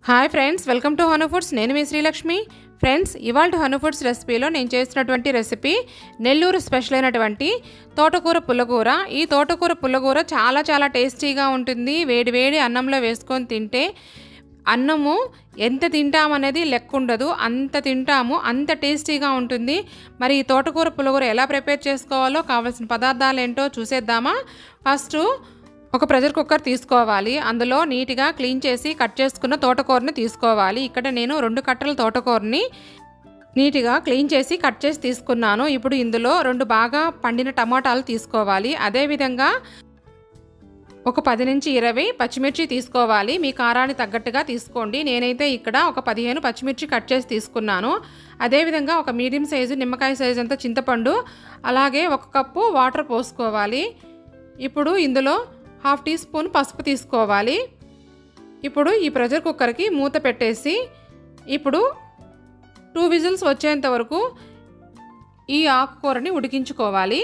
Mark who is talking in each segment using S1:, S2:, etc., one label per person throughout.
S1: hi friends welcome to Hanu foods నేను మీ Srilakshmi friends ఇవాళ హను ఫుడ్స్ రెసిపీలో నేను చేసినటువంటి రెసిపీ నెల్లూరు స్పెషల్ అయినటువంటి తోటకూర పుల్లకూర ఈ తోటకూర పుల్లకూర చాలా చాలా టేస్టీగా ఉంటుంది వేడి వేడి అన్నంలో వేసుకొని తింటే అన్నము ఎంత తింటామనేది లెక్క ఉండదు అంత తింటాము అంత టేస్టీగా ఉంటుంది మరి ఈ తోటకూర పుల్లకూర ఎలా ప్రిపేర్ చేసుకోవాలో కావాల్సిన పదార్థాలు ఏంటో చూసేద్దామా ఫస్ట్ ఒక ప్రెషర్ కుక్కర్ తీసుకోవాలి అందులో నీట్గా క్లీన్ చేసి కట్ చేసుకున్న తోటకూరని తీసుకోవాలి ఇక్కడ నేను రెండు కట్టల తోటకూరని నీట్గా క్లీన్ చేసి కట్ చేసి తీసుకున్నాను ఇప్పుడు ఇందులో రెండు బాగా పండిన టమాటాలు తీసుకోవాలి అదేవిధంగా ఒక పది నుంచి ఇరవై పచ్చిమిర్చి తీసుకోవాలి మీ కారాన్ని తగ్గట్టుగా తీసుకోండి నేనైతే ఇక్కడ ఒక పదిహేను పచ్చిమిర్చి కట్ చేసి తీసుకున్నాను అదేవిధంగా ఒక మీడియం సైజు నిమ్మకాయ సైజు అంత చింతపండు అలాగే ఒక కప్పు వాటర్ పోసుకోవాలి ఇప్పుడు ఇందులో హాఫ్ టీ స్పూన్ పసుపు తీసుకోవాలి ఇప్పుడు ఈ ప్రెషర్ కుక్కర్కి మూత పెట్టేసి ఇప్పుడు టూ విజిల్స్ వచ్చేంత వరకు ఈ ఆకుకూరని ఉడికించుకోవాలి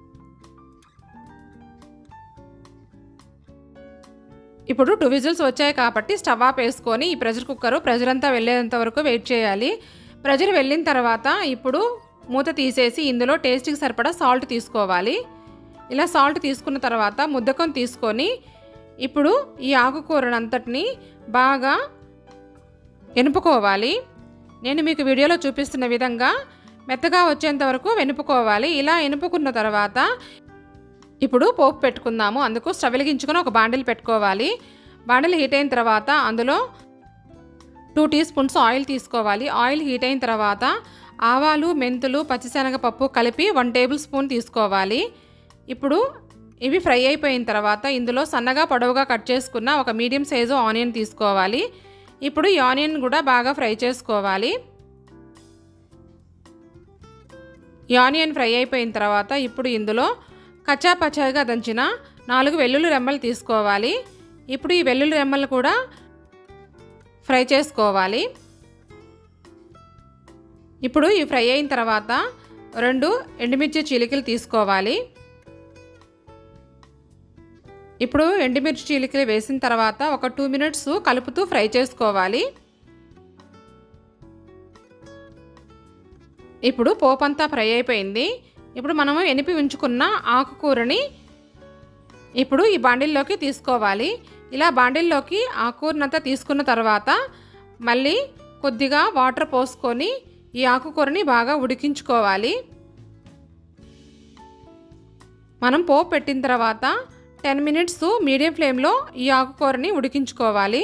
S1: ఇప్పుడు టూ విజిల్స్ వచ్చాయి కాబట్టి స్టవ్ ఆఫ్ వేసుకొని ఈ ప్రెషర్ కుక్కర్ ప్రెషర్ అంతా వెళ్ళేంత వరకు వెయిట్ చేయాలి ప్రెషర్ వెళ్ళిన తర్వాత ఇప్పుడు మూత తీసేసి ఇందులో టేస్ట్కి సరిపడా సాల్ట్ తీసుకోవాలి ఇలా సాల్ట్ తీసుకున్న తర్వాత ముద్దకొని తీసుకొని ఇప్పుడు ఈ ఆకుకూరనంతటిని బాగా ఎనుపుకోవాలి నేను మీకు వీడియోలో చూపిస్తున్న విధంగా మెత్తగా వచ్చేంత వరకు వెనుపుకోవాలి ఇలా ఎనుపుకున్న తర్వాత ఇప్పుడు పోపు పెట్టుకుందాము అందుకు స్టవ్ వెలిగించుకొని ఒక బాండిల్ పెట్టుకోవాలి బాండిల్ హీట్ అయిన తర్వాత అందులో టూ టీ స్పూన్స్ ఆయిల్ తీసుకోవాలి ఆయిల్ హీట్ అయిన తర్వాత ఆవాలు మెంతులు పచ్చిశనగపప్పు కలిపి వన్ టేబుల్ స్పూన్ తీసుకోవాలి ఇప్పుడు ఇవి ఫ్రై అయిపోయిన తర్వాత ఇందులో సన్నగా పొడవుగా కట్ చేసుకున్న ఒక మీడియం సైజు ఆనియన్ తీసుకోవాలి ఇప్పుడు ఈ ఆనియన్ కూడా బాగా ఫ్రై చేసుకోవాలి ఈ ఆనియన్ ఫ్రై అయిపోయిన తర్వాత ఇప్పుడు ఇందులో కచ్చా పచ్చాగా దంచిన నాలుగు వెల్లుల్లి రెమ్మలు తీసుకోవాలి ఇప్పుడు ఈ వెల్లుల్లి రెమ్మలు కూడా ఫ్రై చేసుకోవాలి ఇప్పుడు ఈ ఫ్రై అయిన తర్వాత రెండు ఎండుమిర్చి చీలికలు తీసుకోవాలి ఇప్పుడు ఎండుమిర్చి చీలికలు వేసిన తర్వాత ఒక టూ మినిట్స్ కలుపుతూ ఫ్రై చేసుకోవాలి ఇప్పుడు పోపంతా ఫ్రై అయిపోయింది ఇప్పుడు మనము ఎనిపి ఉంచుకున్న ఆకుకూరని ఇప్పుడు ఈ బాండిల్లోకి తీసుకోవాలి ఇలా బాండిల్లోకి ఆకుకూరనంతా తీసుకున్న తర్వాత మళ్ళీ కొద్దిగా వాటర్ పోసుకొని ఈ ఆకుకూరని బాగా ఉడికించుకోవాలి మనం పోపు పెట్టిన తర్వాత టెన్ మినిట్స్ మీడియం ఫ్లేమ్లో ఈ ఆకుకూరని ఉడికించుకోవాలి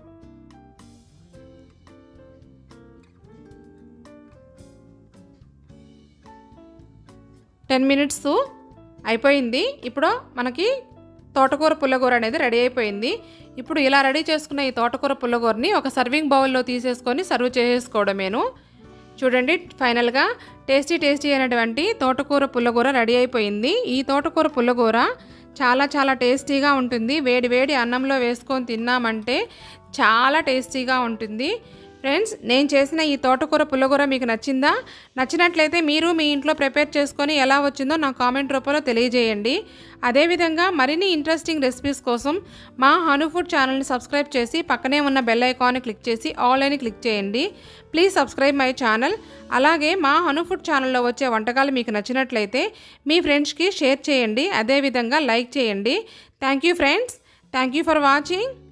S1: టెన్ మినిట్స్ అయిపోయింది ఇప్పుడు మనకి తోటకూర పుల్లగూర అనేది రెడీ అయిపోయింది ఇప్పుడు ఇలా రెడీ చేసుకున్న ఈ తోటకూర పుల్లగూరని ఒక సర్వింగ్ బౌల్లో తీసేసుకొని సర్వ్ చేసుకోవడమేను చూడండి ఫైనల్గా టేస్టీ టేస్టీ అయినటువంటి తోటకూర పుల్లగూర రెడీ అయిపోయింది ఈ తోటకూర పుల్లగూర చాలా చాలా టేస్టీగా ఉంటుంది వేడి వేడి అన్నంలో వేసుకొని తిన్నామంటే చాలా టేస్టీగా ఉంటుంది ఫ్రెండ్స్ నేను చేసిన ఈ తోటకూర పుల్లగూర మీకు నచ్చిందా నచ్చినట్లయితే మీరు మీ ఇంట్లో ప్రిపేర్ చేసుకొని ఎలా వచ్చిందో నా కామెంట్ రూపంలో తెలియజేయండి అదేవిధంగా మరిన్ని ఇంట్రెస్టింగ్ రెసిపీస్ కోసం మా హను ఫుడ్ ఛానల్ని సబ్స్క్రైబ్ చేసి పక్కనే ఉన్న బెల్ ఐకాన్ని క్లిక్ చేసి ఆల్ అని క్లిక్ చేయండి ప్లీజ్ సబ్స్క్రైబ్ మై ఛానల్ అలాగే మా హను ఫుడ్ ఛానల్లో వచ్చే వంటకాలు మీకు నచ్చినట్లయితే మీ ఫ్రెండ్స్కి షేర్ చేయండి అదేవిధంగా లైక్ చేయండి thank you friends thank you for watching